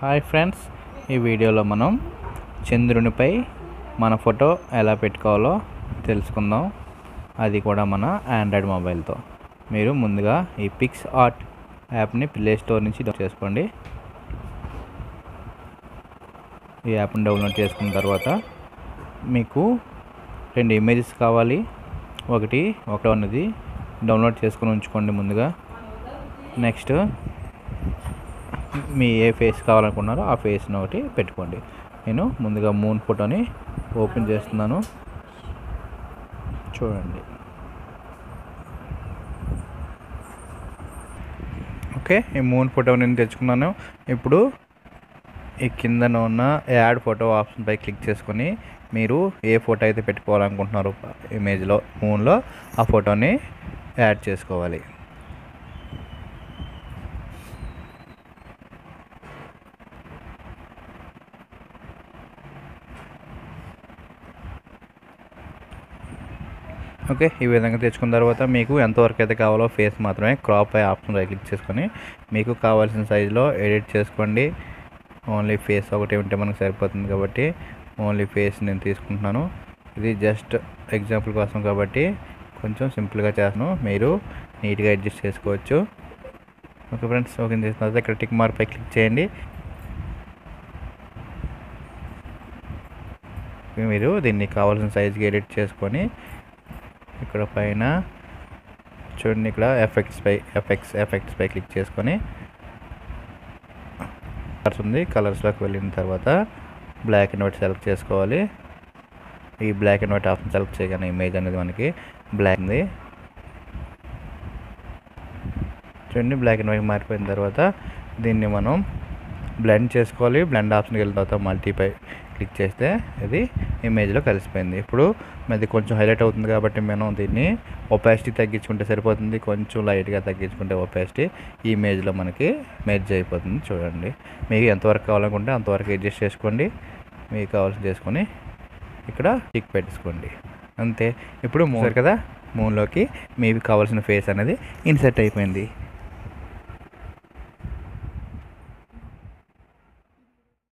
hi friends ఈ వీడియోలో మనం చంద్రునిపై మన ఫోటో ఎలా పెట్టుకోవాలో తెలుసుకుందాం అది కూడా మన ఆండ్రాయిడ్ మొబైల్తో మీరు ముందుగా ఈ పిక్స్ ఆర్ట్ యాప్ని ప్లే స్టోర్ నుంచి డౌన్లోడ్ చేసుకోండి ఈ యాప్ని డౌన్లోడ్ చేసుకున్న తర్వాత మీకు రెండు ఇమేజెస్ కావాలి ఒకటి ఒకటో ఉన్నది డౌన్లోడ్ చేసుకొని ఉంచుకోండి ముందుగా నెక్స్ట్ మీ ఏ ఫేస్ కావాలనుకున్నారో ఆ ఫేస్ని ఒకటి పెట్టుకోండి నేను ముందుగా మూన్ ఫోటోని ఓపెన్ చేస్తున్నాను చూడండి ఓకే ఈ మూన్ ఫోటో నేను తెచ్చుకున్నాను ఇప్పుడు ఈ కిందన ఉన్న యాడ్ ఫోటో ఆప్షన్పై క్లిక్ చేసుకొని మీరు ఏ ఫోటో అయితే పెట్టుకోవాలనుకుంటున్నారో ఇమేజ్లో మూన్లో ఆ ఫోటోని యాడ్ చేసుకోవాలి ఓకే ఈ విధంగా తెచ్చుకున్న తర్వాత మీకు ఎంతవరకు అయితే కావాలో ఫేస్ మాత్రమే క్రాప్ అయ్యే ఆప్షన్ పై క్లిక్ చేసుకొని మీకు కావాల్సిన సైజులో ఎడిట్ చేసుకోండి ఓన్లీ ఫేస్ ఒకటి ఉంటే మనకు సరిపోతుంది కాబట్టి ఓన్లీ ఫేస్ నేను తీసుకుంటున్నాను ఇది జస్ట్ ఎగ్జాంపుల్ కోసం కాబట్టి కొంచెం సింపుల్గా చేస్తాను మీరు నీట్గా అడ్జస్ట్ చేసుకోవచ్చు ఓకే ఫ్రెండ్స్ ఓకే చేసిన తర్వాత ఇక్కడ టిక్ మార్క్ పై క్లిక్ చేయండి మీరు దీన్ని కావాల్సిన సైజ్కి ఎడిట్ చేసుకొని ఇక్కడ పైన చూడండి ఇక్కడ ఎఫెక్ట్స్ పై ఎఫెక్ట్స్ ఎఫెక్ట్స్ పై క్లిక్ చేసుకొని కలర్స్ ఉంది కలర్స్లోకి వెళ్ళిన తర్వాత బ్లాక్ అండ్ వైట్ సెలెక్ట్ చేసుకోవాలి ఈ black and white option select చేయగానే ఇమేజ్ అనేది మనకి బ్లాక్ ఉంది చూడండి బ్లాక్ అండ్ వైట్ మారిపోయిన తర్వాత దీన్ని మనం బ్లెండ్ చేసుకోవాలి బ్లెండ్ ఆప్షన్కి వెళ్ళిన తర్వాత మల్టీపై క్లిక్ చేస్తే ఇది ఇమేజ్లో కలిసిపోయింది ఇప్పుడు అది కొంచెం హైలైట్ అవుతుంది కాబట్టి మనం దీన్ని ఒపాసిటీ తగ్గించుకుంటే సరిపోతుంది కొంచెం లైట్గా తగ్గించుకుంటే ఒపాసిటీ ఈ ఇమేజ్లో మనకి మెర్జ్ అయిపోతుంది చూడండి మీకు ఎంతవరకు కావాలనుకుంటే అంతవరకు అడ్జస్ట్ చేసుకోండి మీకు కావాల్సి చేసుకొని ఇక్కడ టిక్ పెట్టేసుకోండి అంతే ఇప్పుడు మూన్ కదా మూన్లోకి మీకు కావాల్సిన ఫేస్ అనేది ఇన్సెట్ అయిపోయింది